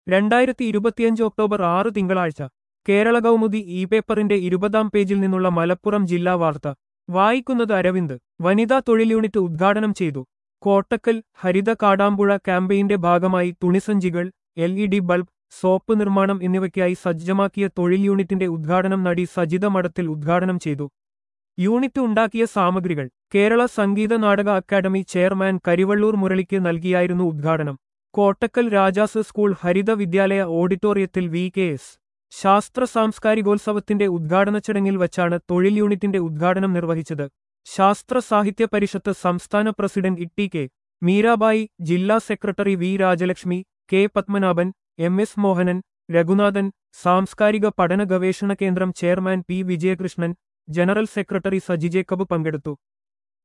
രണ്ടായിരത്തി ഇരുപത്തിയഞ്ച് ഒക്ടോബർ ആറ് തിങ്കളാഴ്ച കേരള കൗമുദി ഇ പേപ്പറിന്റെ ഇരുപതാം പേജിൽ നിന്നുള്ള മലപ്പുറം ജില്ലാ വാർത്ത വായിക്കുന്നത് അരവിന്ദ് വനിതാ തൊഴിൽ യൂണിറ്റ് ഉദ്ഘാടനം ചെയ്തു കോട്ടക്കൽ ഹരിത കാടാമ്പുഴ ക്യാമ്പയിന്റെ ഭാഗമായി തുണിസഞ്ചികൾ L E D bulb soap നിർമ്മാണം എന്നിവയ്ക്കായി സജ്ജമാക്കിയ തൊഴിൽ യൂണിറ്റിന്റെ ഉദ്ഘാടനം നടി സജിത മഠത്തിൽ ഉദ്ഘാടനം ചെയ്തു യൂണിറ്റ് ഉണ്ടാക്കിയ സാമഗ്രികൾ കേരള സംഗീത നാടക അക്കാദമി ചെയർമാൻ കരിവള്ളൂർ മുരളിക്ക് നൽകിയായിരുന്നു ഉദ്ഘാടനം കോട്ടക്കൽ രാജാസ് സ്കൂൾ ഹരിത വിദ്യാലയ ഓഡിറ്റോറിയത്തിൽ വി കെ എസ് ശാസ്ത്ര സാംസ്കാരികോത്സവത്തിന്റെ ഉദ്ഘാടന ചടങ്ങിൽ വച്ചാണ് തൊഴിൽ യൂണിറ്റിന്റെ ഉദ്ഘാടനം നിർവഹിച്ചത് ശാസ്ത്ര സാഹിത്യ പരിഷത്ത് സംസ്ഥാന പ്രസിഡന്റ് ഇട്ടി കെ മീരാബായി ജില്ലാ secretary V Rajalakshmi K Padmanabhan M S Mohanan Raghunathan സാംസ്കാരിക പഠന ഗവേഷണ കേന്ദ്രം chairman P Vijayakrishnan general secretary Saji Jacob പങ്കെടുത്തു